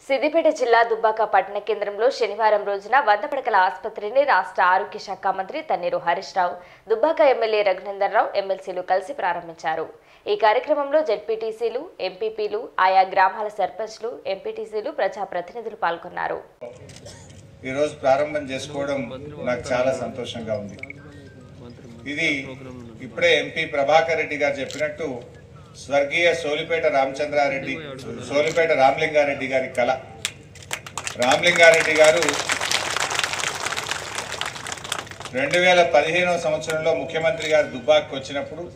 సిద్దిపేట జిల్లా దుబ్బాక పట్టణ కేంద్రంలో శనివారం రోజున వంద పడకల ఆసుపత్రిని రాష్ట్ర ఆరోగ్య శాఖ మంత్రి తన్నీరు హరీష్ రావు దుబ్బాక ఎమ్మెల్యే రఘునందన్ రావు ఎమ్మెల్సీలు కలిసి ప్రారంభించారు ఈ కార్యక్రమంలో జెడ్పీటీసీలు ఎంపీపీలు ఆయా గ్రామాల సర్పంచ్లు ఎంపీటీసీలు ప్రజాప్రతినిధులు పాల్గొన్నారు ఈరోజు ప్రారంభం చేసుకోవడం నాకు చాలా సంతోషంగా ఉంది ఇది ఇప్పుడే ఎంపీ ప్రభాకర్ రెడ్డి గారు చెప్పినట్టు స్వర్గీయ సోలిపేట రామచంద్రారెడ్డి సోలిపేట రామలింగారెడ్డి గారి కళ రామలింగారెడ్డి గారు రెండు వేల పదిహేనవ సంవత్సరంలో ముఖ్యమంత్రి గారు దుబ్బాకి వచ్చినప్పుడు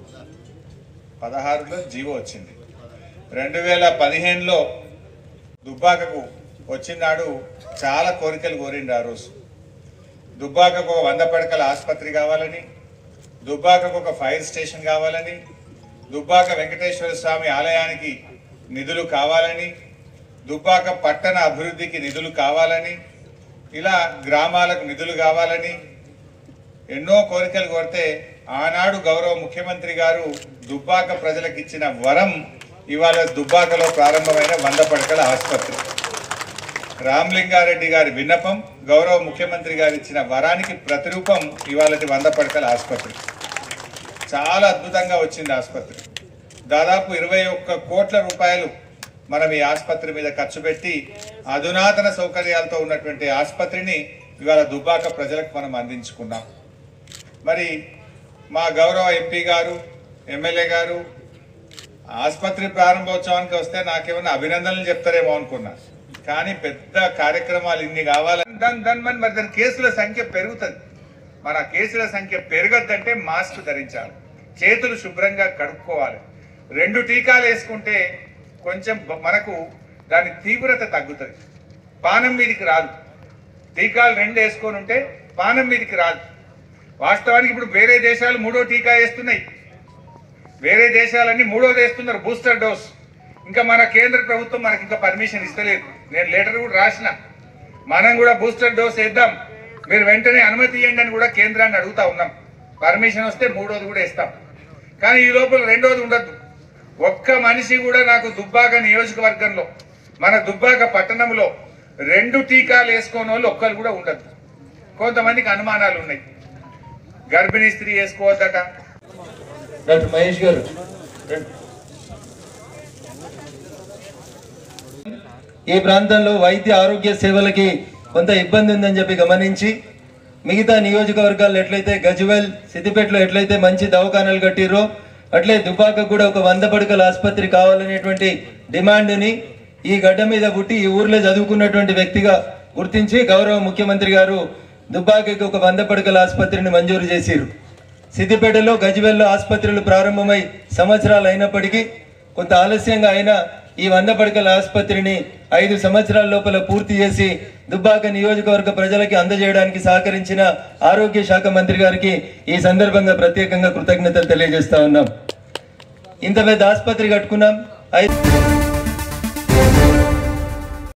పదహారులో జీవో వచ్చింది రెండు వేల పదిహేనులో దుబ్బాకకు వచ్చినాడు చాలా కోరికలు కోరిండు ఆ రోజు దుబ్బాకకు ఒక వంద పడకల ఆసుపత్రి కావాలని దుబ్బాకకు ఒక ఫైర్ స్టేషన్ కావాలని దుబ్బాక వెంకటేశ్వర స్వామి ఆలయానికి నిధులు కావాలని దుబ్బాక పట్టణ అభివృద్ధికి నిధులు కావాలని ఇలా గ్రామాలకు నిధులు కావాలని ఎన్నో కోరికలు కోరితే ఆనాడు గౌరవ ముఖ్యమంత్రి గారు దుబ్బాక ప్రజలకు ఇచ్చిన వరం ఇవాళ దుబ్బాకలో ప్రారంభమైన వంద పడకల ఆసుపత్రి రామలింగారెడ్డి గారి విన్నపం గౌరవ ముఖ్యమంత్రి గారు ఇచ్చిన వరానికి ప్రతిరూపం ఇవాళటి వంద పడకల ఆసుపత్రి చాలా అద్భుతంగా వచ్చింది ఆసుపత్రి దాదాపు ఇరవై ఒక్క కోట్ల రూపాయలు మనం ఈ ఆసుపత్రి మీద ఖర్చు పెట్టి అధునాతన సౌకర్యాలతో ఉన్నటువంటి ఆసుపత్రిని ఇవాళ దుబ్బాక ప్రజలకు మనం అందించుకున్నాం మరి మా గౌరవ ఎంపీ గారు ఎమ్మెల్యే గారు ఆసుపత్రి ప్రారంభోత్సవానికి వస్తే నాకేమన్నా అభినందనలు చెప్తారేమో అనుకున్నా కానీ పెద్ద కార్యక్రమాలు ఇన్ని కావాలని దాని దాని మరి మరి దాని కేసుల సంఖ్య పెరుగుతుంది మన కేసుల సంఖ్య పెరగద్దంటే మాస్క్ ధరించాలి చేతులు శుభ్రంగా కడుక్కోవాలి రెండు టీకాలు వేసుకుంటే కొంచెం బ- మనకు దాని తీవ్రత తగ్గుతుంది పానం మీదికి రాదు టీకాలు రెండు వేసుకొని ఉంటే పానం మీదికి రాదు వాస్తవానికి ఇప్పుడు వేరే దేశాలు మూడో టీకా వేస్తున్నాయి వేరే దేశాలన్నీ మూడోది వేస్తున్నారు బూస్టర్ డోస్ ఇంకా మన కేంద్ర ప్రభుత్వం మనకి ఇంకా పర్మిషన్ ఇస్తలేదు నేను లెటర్ కూడా రాసిన మనం కూడా బూస్టర్ డోస్ వేద్దాం మీరు వెంటనే అనుమతి ఇవ్వండి అని కూడా కేంద్రాన్ని అడుగుతా ఉన్నాం పర్మిషన్ వస్తే మూడోది కూడా ఇస్తాం కానీ ఈ లోపల రెండోది ఉండద్దు ఒక్క మనిషి కూడా నాకు దుబ్బాక నియోజకవర్గంలో మన దుబ్బాక పట్టణంలో రెండు టీకాలు వేసుకోని వాళ్ళు ఒక్కరు కూడా ఉండదు కొంతమందికి అనుమానాలు ఉన్నాయి గర్భిణీ స్త్రీ వేసుకోవద్దట డాక్టర్ మహేష్ గారు రండి. ఈ ప్రాంతంలో వైద్య ఆరోగ్య సేవలకి కొంత ఇబ్బంది ఉందని చెప్పి గమనించి మిగతా నియోజకవర్గాలు ఎట్లయితే గజ్వెల్ సిద్దిపేటలో ఎట్లయితే మంచి దవాఖానాలు కట్టిరో అట్లే దుబాక కూడా ఒక వంద పడకల ఆసుపత్రి కావాలనేటువంటి డిమాండ్ని ఈ గడ్డ మీద పుట్టి ఈ ఊర్లో చదువుకున్నటువంటి వ్యక్తిగా గుర్తించి గౌరవ ముఖ్యమంత్రి గారు దుబ్బాకకి ఒక వంద పడకల ఆసుపత్రిని మంజూరు చేసిరు సిద్దిపేటలో గజ్వెల్లో ఆసుపత్రులు ప్రారంభమై సంవత్సరాలు అయినప్పటికీ కొంత ఆలస్యంగా అయినా ఈ వంద పడకల ఆసుపత్రిని ఐదు సంవత్సరాల లోపల పూర్తి చేసి దుబ్బాక నియోజకవర్గ ప్రజలకి అందజేయడానికి సహకరించిన ఆరోగ్య శాఖ మంత్రి గారికి ఈ సందర్భంగా ప్రత్యేకంగా కృతజ్ఞతలు తెలియజేస్తా ఉన్నాం ఇంత పెద్ద ఆసుపత్రి కట్టుకున్నాం ఐదు